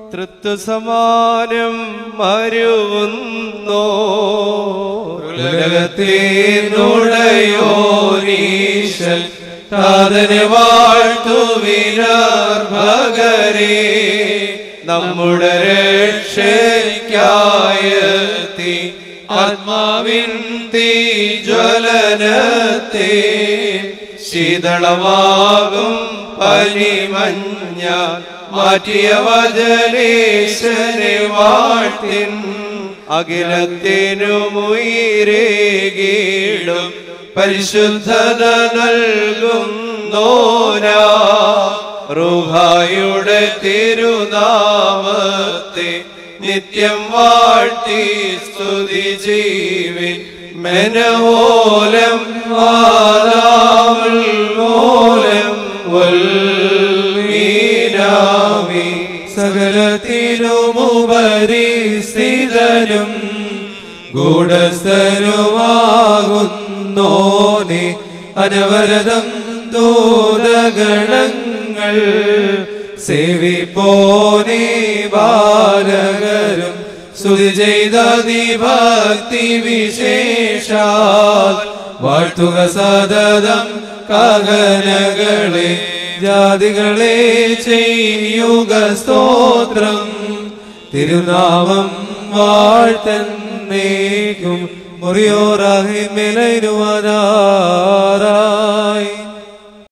തൃത്വസമാനം മരുവുന്നോ ഉലകത്തിനുടയോനീശൻ താതനെ വാഴ്ത്തുവിനർഭകരെ നമ്മുടെ രക്ഷയ്ക്കായത്തി ആത്മാവിൻ തീജ്വലനത്തെ ശീതളമാകും പനിമഞ്ഞ മാറ്റിയ വചനേശനെ വാഴ്ത്തിൻ അഖിലത്തിനുമുയിരേകീടും പരിശുദ്ധത നൽകും നോരാ റുഹായുടെ തിരുനാമത്തെ നിത്യം വാഴ്ത്തി സ്തുതി ജീവിൻ മെനോലം വാദാമുൽ മൂലം വൽമീനാമി സകലത്തിനുമുപരി സ്ഥിതനും ഗൂഢസ്ഥനുമാകുന്നോനെ അനവരതം ദൂതഗണങ്ങൾ സേവിപ്പോനെ ബാലകരും സ്തുതി ചെയ്ത ഭക്തി വിശേഷാൽ വാഴ്ത്തുക സതതം കകനകളെ ജാതികളെ ചെയ്യുക സ്തോത്രം തിരുനാമം വാഴ്ത്തന്നേക്കും മുറിയോറാഹിമേലനുവതാറായി